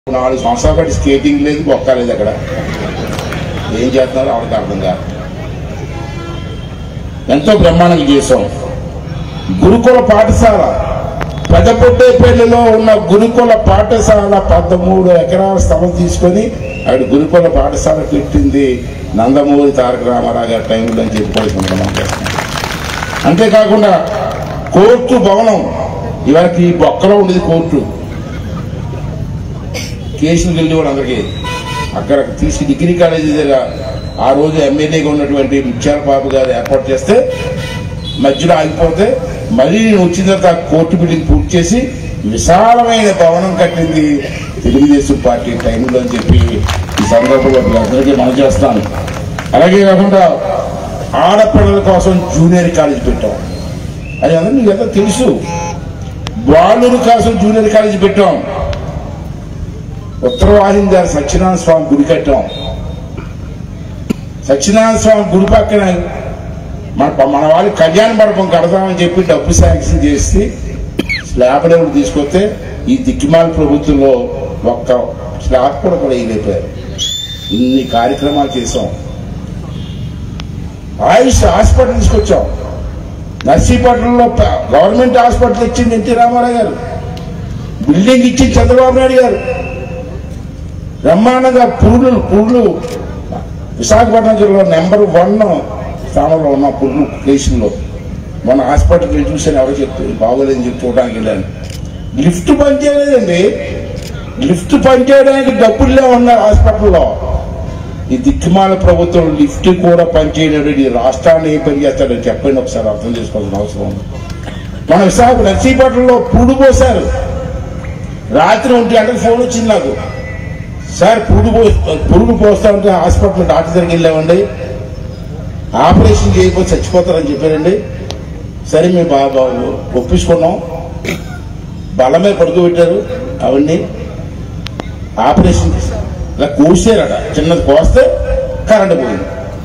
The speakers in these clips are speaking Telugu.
నాలుగు సంవత్సరాల పాటు స్కేటింగ్ లేదు బొక్క లేదు అక్కడ ఏం చేస్తున్నారో ఆవిడకి అర్థం కాదు ఎంతో బ్రహ్మాండంగా చేసాం గురుకుల పాఠశాల పెద్దపొట్టేపల్లిలో ఉన్న గురుకుల పాఠశాల పదమూడు ఎకరాల స్థలం తీసుకొని ఆవిడ గురుకుల పాఠశాల పెట్టింది నందమూరి తారక రామారావు గారి టైంలో అని చెప్పుకోవాల్సింది మనం చేస్తాం అంతేకాకుండా కోర్టు భవనం ఇవాళకి ఈ బొక్కలో ఉండేది కోర్టు కేసులు వెళ్ళి కూడా అందరికీ అక్కడ తీసి డిగ్రీ కాలేజీ దగ్గర ఆ రోజు ఎమ్మెల్యేగా ఉన్నటువంటి ముత్యాల బాబు గారు ఏర్పాటు చేస్తే మధ్యలో ఆగిపోతే మళ్ళీ నేను వచ్చిన తర్వాత ఆ కోర్టు బిల్డింగ్ పూర్తి చేసి విశాలమైన భవనం కట్టింది తెలుగుదేశం పార్టీ టైంలో అని చెప్పి ఈ సందర్భంలో మీ అందరికీ మనం చేస్తాను అలాగే కాకుండా ఆడపిల్లల కోసం జూనియర్ కాలేజ్ పెట్టాం అది అందరూ మీకు ఎంత తెలుసు బాలుల కోసం జూనియర్ కాలేజ్ పెట్టాం ఉత్తరవాహిని గారు సత్యనారాయణ స్వామి గుడి కట్టాం సత్యనారాయణ స్వామి గుడి పక్కన మన మన వాళ్ళు కళ్యాణ మండపం కడదామని చెప్పి డబ్బు శాంక్షన్ చేసి స్లాబ్ డబ్బులు తీసుకొస్తే ఈ దిక్కిమాల ప్రభుత్వంలో ఒక్క స్లాబ్ కూడా కూడా వేయలేపారు ఇన్ని కార్యక్రమాలు చేసాం ఆయుష్ హాస్పిటల్ తీసుకొచ్చాం నర్సీపట్నంలో ప- గవర్నమెంట్ హాస్పిటల్ ఇచ్చింది ఎన్టీ రామారావు గారు బిల్డింగ్ ఇచ్చింది చంద్రబాబు నాయుడు గారు బ్రహ్మాండంగా పురులు పురులు విశాఖపట్నం జిల్లాలో నెంబర్ వన్ స్థానంలో ఉన్న పురులు కేసుల్లో మన హాస్పిటల్కి వెళ్ళి చూసాను ఎవరో చెప్తే బాగోలేదని చెప్పి చూడడానికి వెళ్ళాను లిఫ్ట్ పనిచేయలేదండి లిఫ్ట్ పనిచేయడానికి డబ్బులు లేవన్నారు హాస్పిటల్లో ఈ దిక్కుమాల ప్రభుత్వం లిఫ్ట్ కూడా పనిచేయలేడు ఈ రాష్ట్రాన్ని ఏం పని చేస్తాడని చెప్పండి ఒకసారి అర్థం చేసుకోవాల్సిన అవసరం ఉంది మన విశాఖ నర్సీపట్నంలో పురుడు పోశారు రాత్రి ఒంటి గంటలకు ఫోన్ వచ్చింది నాకు సార్ పురుడు పో పురుడు పోస్తా ఉంటే హాస్పిటల్ డాక్టర్ దగ్గరికి వెళ్ళామండి ఆపరేషన్ చేయకపోతే చచ్చిపోతారని చెప్పారండి సరే మేము బాగా ఒప్పించుకున్నాం బలమే పడుకోబెట్టారు అవన్నీ ఆపరేషన్ చేశారు. ఇలా కోసారట చిన్నది కోస్తే కరెంట్ పోయింది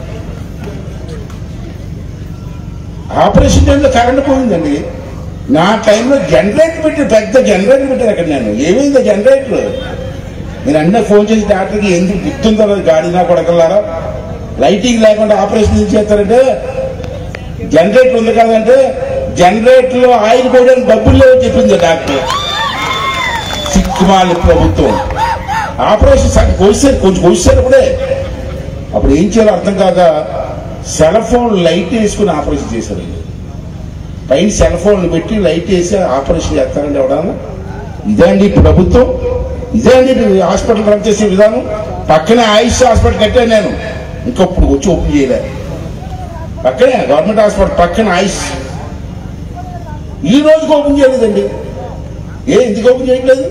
ఆపరేషన్ టైంలో కరెంట్ పోయిందండి నా టైంలో జనరేటర్ పెట్టి పెద్ద జనరేటర్ పెట్టారు అక్కడ నేను ఏమైంది జనరేటర్ నేను అన్నీ ఫోన్ చేసి డాక్టర్కి ఎందుకు గుర్తుందో లేదు గాడి నా కొడకల్లారా లైటింగ్ లేకుండా ఆపరేషన్ ఏం చేస్తారంటే జనరేటర్ ఉంది కదంటే జనరేటర్ లో ఆయిల్ పోయడానికి డబ్బులు లేవని చెప్పింది డాక్టర్ సిక్కుమాలి ప్రభుత్వం ఆపరేషన్ సగం కోసారు కొంచెం కోసారు అప్పుడే అప్పుడు ఏం చేయాలో అర్థం కాక సెల్ ఫోన్ లైట్ వేసుకుని ఆపరేషన్ చేశారు వీళ్ళు. పైన సెల్ ఫోన్లు పెట్టి లైట్ వేసి ఆపరేషన్ చేస్తారండి ఎవడన్నా ఇదే అండి ప్రభుత్వం ఇదే అండి హాస్పిటల్ రన్ చేసే విధానం పక్కనే ఆయుష్ హాస్పిటల్ కట్టాను నేను ఇంకప్పుడు వచ్చి ఓపెన్ చేయలే పక్కనే గవర్నమెంట్ హాస్పిటల్ పక్కన ఆయుష్ ఈ రోజుకి ఓపెన్ చేయలేదండి ఏ ఎందుకు ఓపెన్ చేయట్లేదు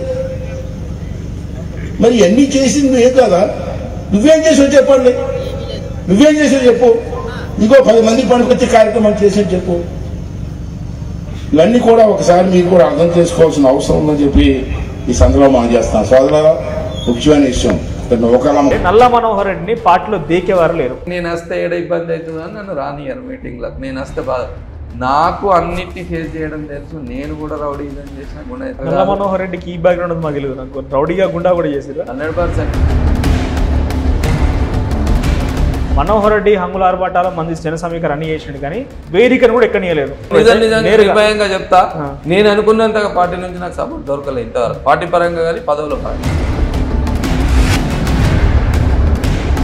మరి అన్ని చేసింది నువ్వే కదా నువ్వేం చేసావు చెప్పండి నువ్వేం చేసావు చెప్పు ఇంకో పది మంది పనికొచ్చే కార్యక్రమం చేసావు చెప్పు ఇవన్నీ కూడా ఒకసారి మీరు కూడా అర్థం చేసుకోవాల్సిన అవసరం ఉందని చెప్పి ఈ సందర్భంలో మనం చేస్తాం సోదర ముఖ్యమైన విషయం ఒకళ్ళ నల్ల మనోహర్ రెడ్డిని పార్టీలో దేకేవారు లేరు నేను వస్తే ఏడ ఇబ్బంది అవుతుందని నన్ను రానియరు మీటింగ్లకు నేను వస్తే బాధ నాకు అన్నిటిని ఫేస్ చేయడం తెలుసు నేను కూడా రౌడీ ఇదని చేసిన నల్ల మనోహర్ రెడ్డికి ఈ బ్యాక్గ్రౌండ్ ఉంది మాకు తెలియదు నాకు రౌడీగా గుండా కూడా చేసిరు హండ్రెడ్ పర్సెంట్ మనోహర్ రెడ్డి హంగుల ఆర్భాటాల మంది జన సమీకరణ అన్ని చేసిండు కానీ వేదికను కూడా ఎక్కనీయలేదు నిజం నిజంగా నేరుగా నిర్భయంగా చెప్తా ఆ. నేను అనుకున్నంతగా పార్టీ నుంచి నాకు సపోర్ట్ దొరకలేదు ఇంతవరకు పార్టీ పరంగా కానీ పదవుల పరంగా